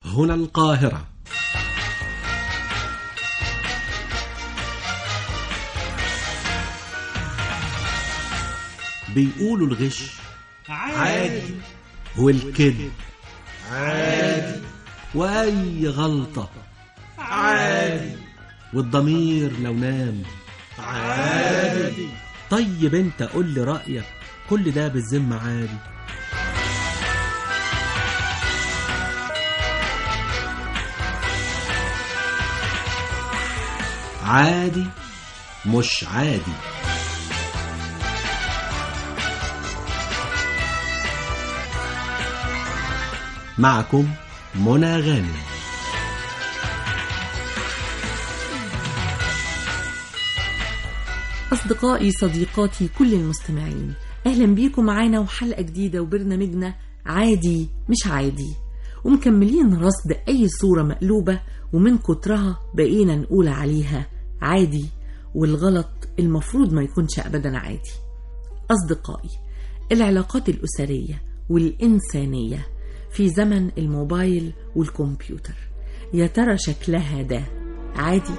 هنا القاهرة بيقولوا الغش عادي والكذب عادي وأي غلطة عادي والضمير لو نام عادي طيب انت قول لي رأيك كل ده بالذمة عادي عادي مش عادي معكم منى غانم أصدقائي صديقاتي كل المستمعين أهلا بيكم معانا وحلقة جديدة وبرنامجنا عادي مش عادي ومكملين رصد أي صورة مقلوبة ومن كترها بقينا نقول عليها عادي والغلط المفروض ما يكونش أبدا عادي أصدقائي العلاقات الأسرية والإنسانية في زمن الموبايل والكمبيوتر يا ترى شكلها ده عادي؟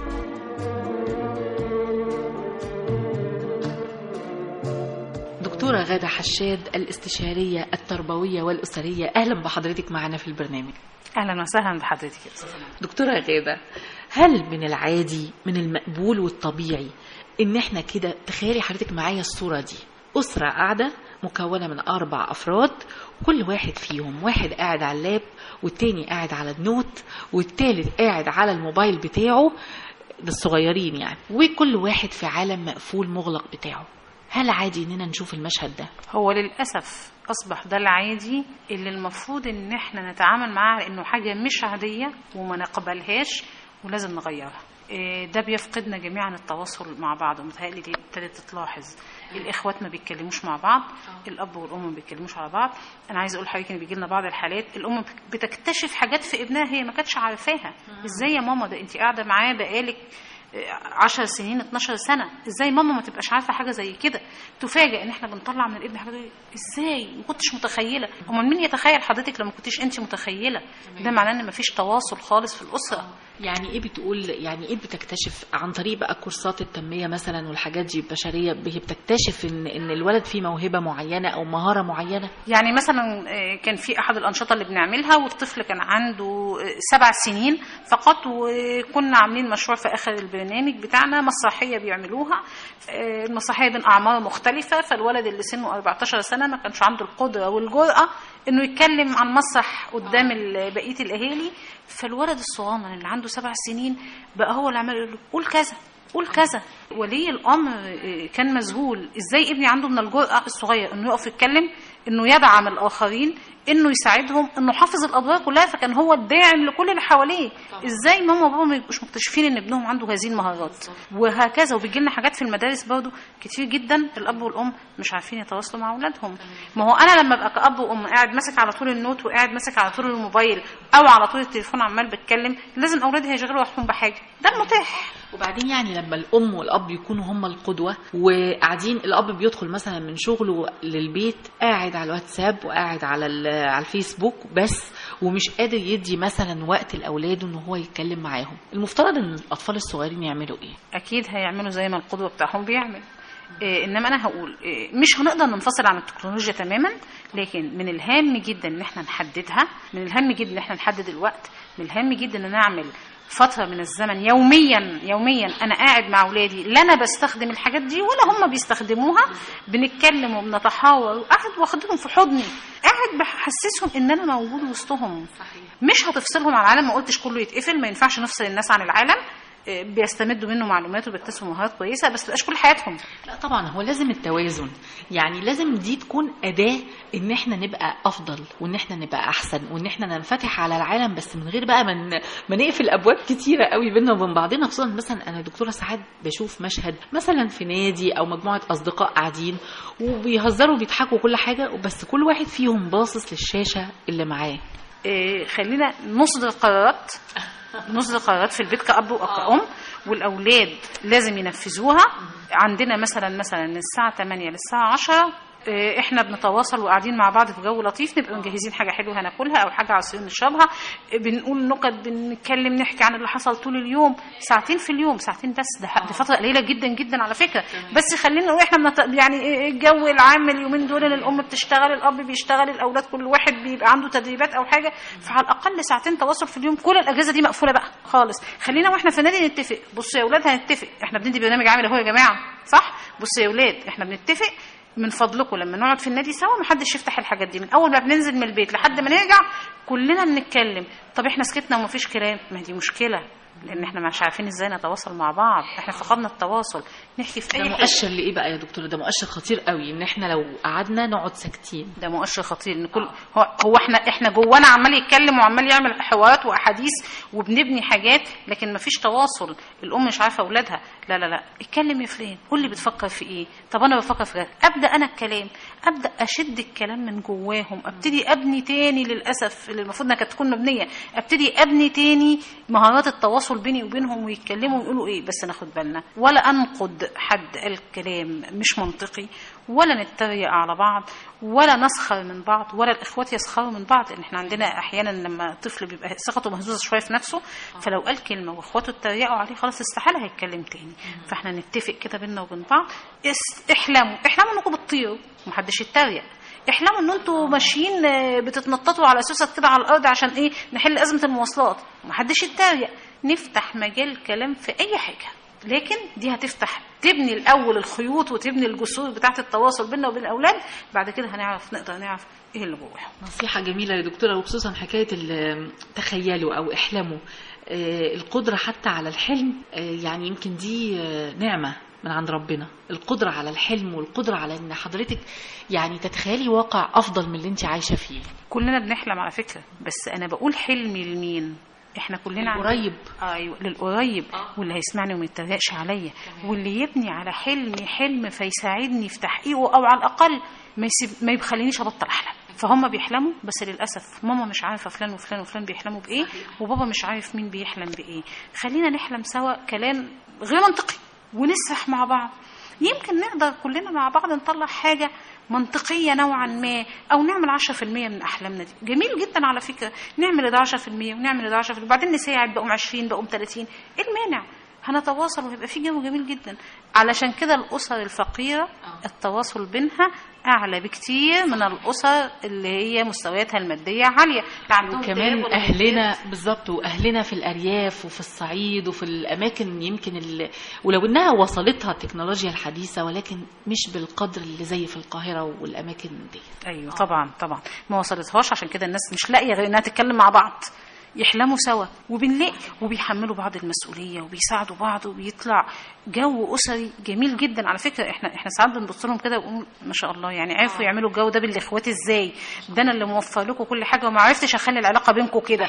دكتورة غادة حشاد الاستشارية التربوية والأسرية أهلا بحضرتك معنا في البرنامج اهلا وسهلا بحضرتك يا استاذه دكتورة غادة هل من العادي من المقبول والطبيعي إن احنا كده تخيلي حضرتك معايا الصورة دي أسرة قاعدة مكونة من أربع أفراد كل واحد فيهم واحد قاعد على اللاب والتاني قاعد على النوت والتالت قاعد على الموبايل بتاعه ده الصغيرين يعني وكل واحد في عالم مقفول مغلق بتاعه هل عادي اننا نشوف المشهد ده هو للاسف اصبح ده العادي اللي المفروض ان احنا نتعامل معاه على انه حاجه مش عاديه وما نقبلهاش ولازم نغيرها إيه، ده بيفقدنا جميعا التواصل مع بعض ومتهيألي دي ابتدت تتلاحظ الاخوات ما بيتكلموش مع بعض الاب والام ما بيتكلموش على بعض انا عايزه اقول لحضرتك ان بيجي لنا بعض الحالات الام بتكتشف حاجات في ابنها هي ما كانتش عارفاها ازاي يا ماما ده انت قاعده معاه بقالك 10 سنين 12 سنه ازاي ماما ما تبقاش عارفه حاجه زي كده تفاجئ ان احنا بنطلع من الابن حاجه دي. ازاي ما كنتش متخيله امال مين يتخيل حضرتك لما كنتش انت متخيله ده معناه ان ما فيش تواصل خالص في الاسره يعني ايه بتقول يعني ايه بتكتشف عن طريق بقى كورسات التنميه مثلا والحاجات دي البشريه هي بتكتشف ان ان الولد فيه موهبه معينه او مهاره معينه يعني مثلا آه، كان في احد الانشطه اللي بنعملها والطفل كان عنده آه، سبع سنين فقط وكنا عاملين مشروع في اخر البرنامج بتاعنا مسرحيه بيعملوها آه، المسرحيه بين اعمار مختلفه فالولد اللي سنه 14 سنه ما كانش عنده القدره والجرأه انه يتكلم عن مسرح قدام ال- بقيه الاهالي فالولد الصغنن اللي عنده سبع سنين بقى هو اللي عمال يقول له قول كذا قول كذا ولي الامر آه، كان مذهول ازاي ابني عنده من الجرأه الصغير انه يقف يتكلم انه يدعم الاخرين انه يساعدهم انه حافظ الادوار كلها فكان هو الداعم لكل اللي حواليه ازاي ماما وبابا ما يبقوش مكتشفين ان ابنهم عنده هذه المهارات وهكذا وبيجي لنا حاجات في المدارس برضو كتير جدا الاب والام مش عارفين يتواصلوا مع اولادهم ما هو انا لما ابقى كاب وام قاعد ماسك على طول النوت وقاعد ماسك على طول الموبايل او على طول التليفون عمال بتكلم لازم اولادي هيشغلوا وقتهم بحاجه ده المتاح وبعدين يعني لما الام والاب يكونوا هما القدوه وقاعدين الاب بيدخل مثلا من شغله للبيت قاعد على الواتساب وقاعد على ال- على الفيسبوك بس ومش قادر يدي مثلا وقت لاولاده ان هو يتكلم معاهم المفترض ان الاطفال الصغيرين يعملوا ايه اكيد هيعملوا زي ما القدوه بتاعهم بيعمل إيه انما انا هقول إيه مش هنقدر ننفصل عن التكنولوجيا تماما لكن من الهام جدا ان احنا نحددها من الهام جدا ان احنا نحدد الوقت من الهام جدا ان نعمل فتره من الزمن يوميا يوميا انا قاعد مع اولادي لا انا بستخدم الحاجات دي ولا هم بيستخدموها بنتكلم وبنتحاور وقاعد واخدهم في حضني قاعد بحسسهم ان انا موجود وسطهم مش هتفصلهم عن العالم ما قلتش كله يتقفل ما ينفعش نفصل الناس عن العالم إيه، بيستمدوا منه معلومات وبيكتسبوا مهارات كويسه بس تبقاش كل حياتهم لا طبعا هو لازم التوازن يعني لازم دي تكون أداة إن إحنا نبقى أفضل وإن إحنا نبقى أحسن وإن إحنا ننفتح على العالم بس من غير بقى من ما نقفل أبواب كتيرة قوي بينا وبين بعضنا خصوصا مثلا أنا دكتورة ساعات بشوف مشهد مثلا في نادي أو مجموعة أصدقاء قاعدين وبيهزروا وبيضحكوا كل حاجة بس كل واحد فيهم باصص للشاشة اللي معاه إيه، خلينا نصدر قرارات نصدر قرارات في البيت كأب وكأم والأولاد لازم ينفذوها عندنا مثلا مثلا من الساعة 8 للساعة 10 آه، احنا بنتواصل وقاعدين مع بعض في جو لطيف نبقى مجهزين حاجه حلوه هناكلها او حاجه عصير نشربها آه، بنقول نكت بنتكلم نحكي عن اللي حصل طول اليوم ساعتين في اليوم ساعتين بس ده دي فتره قليله جدا جدا على فكره بس خلينا نقول احنا بنت... يعني إيه الجو العام اليومين دول ان الام بتشتغل الاب بيشتغل الاولاد كل واحد بيبقى عنده تدريبات او حاجه فعلى الاقل ساعتين تواصل في اليوم كل الاجهزه دي مقفوله بقى خالص خلينا واحنا في النادي نتفق بصوا يا اولاد هنتفق احنا بندي برنامج عامل اهو يا جماعه صح بصوا يا اولاد احنا بنتفق من فضلكم لما نقعد في النادي سوا محدش يفتح الحاجات دي من اول ما بننزل من البيت لحد ما نرجع كلنا بنتكلم طب احنا سكتنا ومفيش كلام ما دي مشكله لان احنا مش عارفين ازاي نتواصل مع بعض احنا فقدنا التواصل نحكي في ده اي حاجه مؤشر لايه بقى يا دكتوره ده مؤشر خطير قوي ان احنا لو قعدنا نقعد ساكتين ده مؤشر خطير ان كل هو, هو احنا احنا جوانا عمال يتكلم وعمال يعمل حوارات واحاديث وبنبني حاجات لكن مفيش تواصل الام مش عارفه اولادها لا لا لا اتكلم يا فلان قول لي بتفكر في ايه طب انا بفكر في كذا ابدا انا الكلام ابدا اشد الكلام من جواهم ابتدي ابني تاني للاسف اللي المفروض انها كانت تكون مبنيه ابتدي ابني تاني مهارات التواصل بيني وبينهم ويتكلموا ويقولوا ايه بس ناخد بالنا ولا انقد حد قال كلام مش منطقي ولا نتريق على بعض ولا نسخر من بعض ولا الاخوات يسخروا من بعض لان احنا عندنا احيانا لما طفل بيبقى ثقته مهزوزه شويه في نفسه فلو قال كلمه واخواته اتريقوا عليه خلاص استحاله هيتكلم تاني فاحنا نتفق كده بينا وبين بعض اس- احلموا احلموا انكم بتطيروا ومحدش يتريق احلموا ان انتوا ماشيين آه، بتتنططوا على اساسك كده على الارض عشان ايه نحل ازمه المواصلات ومحدش يتريق نفتح مجال كلام في اي حاجه لكن دي هتفتح تبني الاول الخيوط وتبني الجسور بتاعه التواصل بيننا وبين الاولاد بعد كده هنعرف نقدر نعرف ايه اللي جواهم نصيحة جميلة يا دكتورة وخصوصا حكاية ال- تخيلوا أو احلموا آه، القدرة حتى على الحلم آه، يعني يمكن دي آه، نعمة من عند ربنا القدرة على الحلم والقدرة على ان حضرتك يعني تتخيلي واقع افضل من اللي انت عايشة فيه كلنا بنحلم على فكره بس انا بقول حلمي لمين احنا كلنا عن- قريب ايوه للقريب واللي هيسمعني وما يتريقش عليا واللي يبني على حلمي حلم فيساعدني في تحقيقه او على الاقل ما يسيب ما يخلينيش ابطل احلم فهم بيحلموا بس للاسف ماما مش عارفه فلان وفلان وفلان بيحلموا بايه وبابا مش عارف مين بيحلم بايه خلينا نحلم سوا كلام غير منطقي ونسرح مع بعض يمكن نقدر كلنا مع بعض نطلع حاجة منطقية نوعا ما أو نعمل 10% من أحلامنا دي جميل جدا على فكرة نعمل ده 10% ونعمل ده 10% وبعدين نساعد بقوم 20 بقوم 30 إيه المانع هنتواصل وهيبقى في جو جميل جدا علشان كده الأسر الفقيرة التواصل بينها أعلى بكتير من الأسر اللي هي مستوياتها المادية عالية لا عندهم وكمان تراب ولا اهلنا بالظبط واهلنا في الارياف وفي الصعيد وفي الاماكن يمكن ال... ولو انها وصلتها التكنولوجيا الحديثه ولكن مش بالقدر اللي زي في القاهره والاماكن دي ايوه طبعا طبعا ما وصلتهاش عشان كده الناس مش لاقيه غير انها تتكلم مع بعض يحلموا سوا وبنلاقي وبيحملوا بعض المسؤوليه وبيساعدوا بعض وبيطلع جو اسري جميل جدا على فكره احنا احنا ساعات بنبص لهم كده ونقول ما شاء الله يعني عرفوا يعملوا الجو ده بالاخوات ازاي ده انا اللي موفر لكم كل حاجه وما عرفتش اخلي العلاقه بينكم كده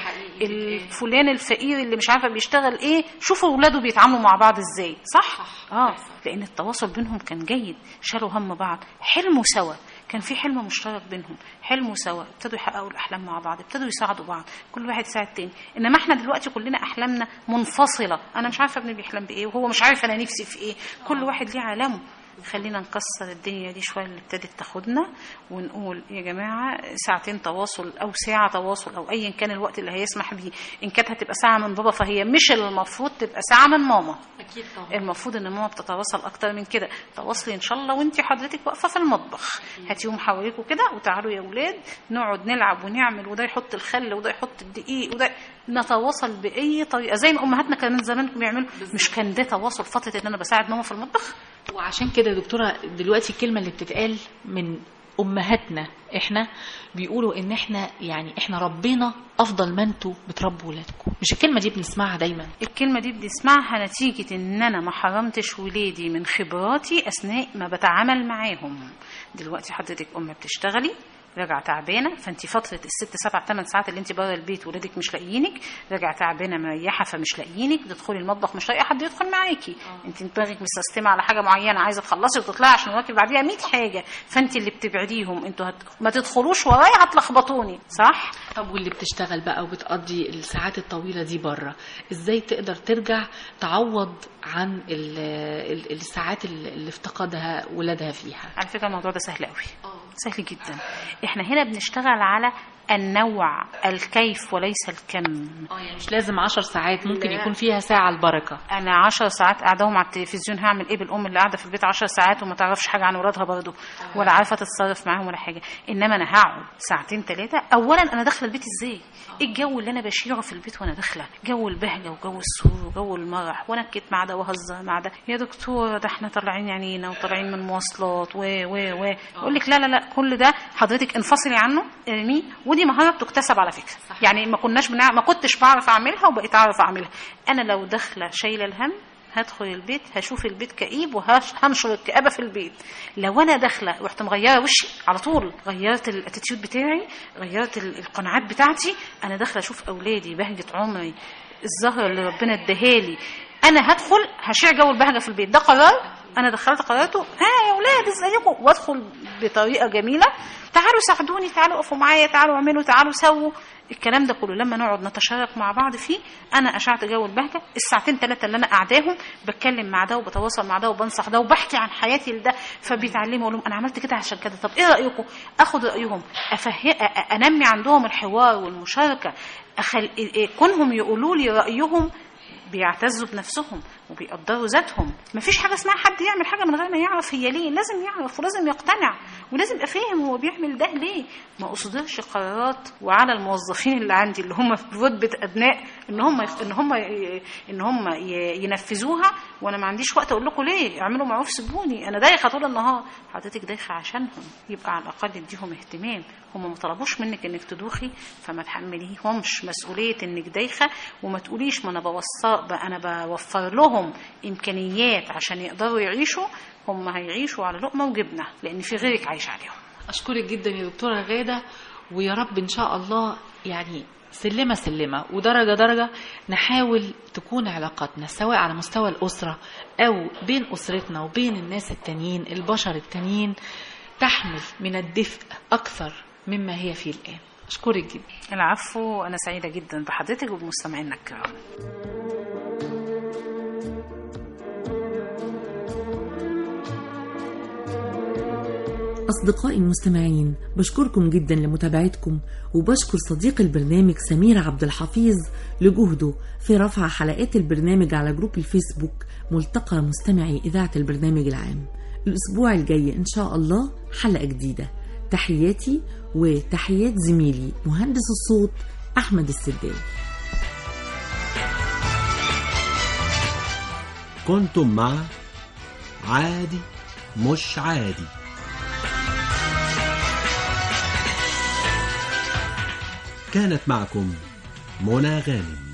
الفلان الفقير اللي مش عارفه بيشتغل ايه شوفوا اولاده بيتعاملوا مع بعض ازاي صح اه لان التواصل بينهم كان جيد شالوا هم بعض حلموا سوا كان في حلم مشترك بينهم حلموا سوا ابتدوا يحققوا الاحلام مع بعض ابتدوا يساعدوا بعض كل واحد يساعد تاني انما احنا دلوقتي كلنا احلامنا منفصله انا مش عارفه ابني بيحلم بايه وهو مش عارف انا نفسي في ايه كل واحد ليه عالمه خلينا نكسر الدنيا دي شويه اللي ابتدت تاخدنا ونقول يا جماعه ساعتين تواصل او ساعه تواصل او ايا كان الوقت اللي هيسمح بيه ان كانت هتبقى ساعه من بابا فهي مش المفروض تبقى ساعه من ماما اكيد طبعا المفروض ان ماما بتتواصل اكتر من كده تواصلي ان شاء الله وانت حضرتك واقفه في المطبخ هاتيهم حواليكوا كده وتعالوا يا اولاد نقعد نلعب ونعمل وده يحط الخل وده يحط الدقيق وده نتواصل باي طريقه زي ما امهاتنا كانت زمان بيعملوا مش كان ده تواصل فتره ان انا بساعد ماما في المطبخ وعشان كده يا دكتوره دلوقتي الكلمه اللي بتتقال من امهاتنا احنا بيقولوا ان احنا يعني احنا ربنا افضل ما انتوا بتربوا ولادكم مش الكلمه دي بنسمعها دايما الكلمة دي بنسمعها نتيجة إن أنا ما حرمتش ولادي من خبراتي أثناء ما بتعامل معاهم دلوقتي حضرتك أم بتشتغلي راجعه تعبانه فانت فتره الست سبع ثمان ساعات اللي انت بره البيت ولادك مش لاقيينك راجعه تعبانه مريحه فمش لاقيينك تدخلي المطبخ مش لاقيه حد يدخل معاكي انت دماغك مسستمه على حاجه معينه عايزه تخلصي وتطلعي عشان وراكي بعديها 100 حاجه فانت اللي بتبعديهم انتوا هت... ما تدخلوش ورايا هتلخبطوني صح طب واللي بتشتغل بقى وبتقضي الساعات الطويلة دي بره ازاي تقدر ترجع تعوض عن ال- ال- الساعات اللي افتقدها ولادها فيها على فكره الموضوع ده سهل قوي سهل جدا احنا هنا بنشتغل على النوع الكيف وليس الكم اه يعني مش لازم عشر ساعات ممكن لا. يكون فيها ساعة البركة انا عشر ساعات قاعدهم على التلفزيون هعمل ايه بالام اللي قاعده في البيت عشر ساعات وما تعرفش حاجه عن ولادها برضه ولا عارفه تتصرف معاهم ولا حاجه انما انا هقعد ساعتين ثلاثه اولا انا داخله البيت ازاي ايه الجو اللي انا بشيعه في البيت وانا داخله جو البهجه وجو السرور وجو المرح وانا اكيد مع ده وهزر مع ده يا دكتور ده احنا طالعين عينينا وطالعين من مواصلات و و و يقول لك لا لا لا كل ده حضرتك انفصلي عنه ارميه ودي مهاره بتكتسب على فكره يعني ما كناش بنع... ما كنتش بعرف اعملها وبقيت اعرف اعملها انا لو داخله شايله الهم هدخل البيت هشوف البيت كئيب وهنشر الكآبة في البيت لو انا داخله رحت مغيره وشي على طول غيرت الاتيتيود بتاعي غيرت ال- القناعات بتاعتي انا داخله اشوف اولادي بهجه عمري الزهر اللي ربنا اداهالي انا هدخل هشيع جو البهجه في البيت ده قرار انا دخلت قرارته ها يا اولاد ازيكم وادخل بطريقه جميله تعالوا ساعدوني تعالوا اقفوا معايا تعالوا اعملوا تعالوا سووا الكلام ده كله لما نقعد نتشارك مع بعض فيه انا اشعت جو البهجه الساعتين ثلاثه اللي انا قاعداهم بتكلم مع ده وبتواصل مع ده وبنصح ده وبحكي عن حياتي لده فبيتعلموا اقول لهم انا عملت كده عشان كده طب ايه رايكم اخد رايهم أفه... أ- انمي عندهم الحوار والمشاركه أخل... كونهم يقولوا لي رايهم بيعتزوا بنفسهم وبيقدروا ذاتهم مفيش حاجه اسمها حد يعمل حاجه من غير ما يعرف هي ليه لازم يعرف ولازم يقتنع ولازم يبقى فاهم هو بيعمل ده ليه ما اصدرش قرارات وعلى الموظفين اللي عندي اللي هم في رتبه ابناء ان هم ان هم ان هم ي- ينفذوها وانا ما عنديش وقت اقول لكم ليه اعملوا معروف سيبوني انا دايخه طول النهار حضرتك دايخه عشانهم يبقى على الاقل اديهم اهتمام هم ما طلبوش منك انك تدوخي فما تحمليهمش مسؤوليه انك دايخه وما تقوليش ما انا بوصل بقى انا بوفر لهم امكانيات عشان يقدروا يعيشوا هم هيعيشوا على لقمه وجبنه لان في غيرك عايش عليهم أشكرك جدا يا دكتورة غادة ويا رب إن شاء الله يعني سلمة سلمة ودرجة درجة نحاول تكون علاقاتنا سواء على مستوى الأسرة أو بين أسرتنا وبين الناس التانيين البشر التانيين تحمل من الدفء أكثر مما هي فيه الآن أشكرك جدا العفو انا سعيده جدا بحضرتك وبمستمعينا الكرام أصدقائي المستمعين بشكركم جدا لمتابعتكم وبشكر صديق البرنامج سمير عبد الحفيظ لجهده في رفع حلقات البرنامج على جروب الفيسبوك ملتقى مستمعي إذاعة البرنامج العام الأسبوع الجاي إن شاء الله حلقة جديدة تحياتي وتحيات زميلي مهندس الصوت أحمد السداوي كنتم مع عادي مش عادي كانت معكم منى غانم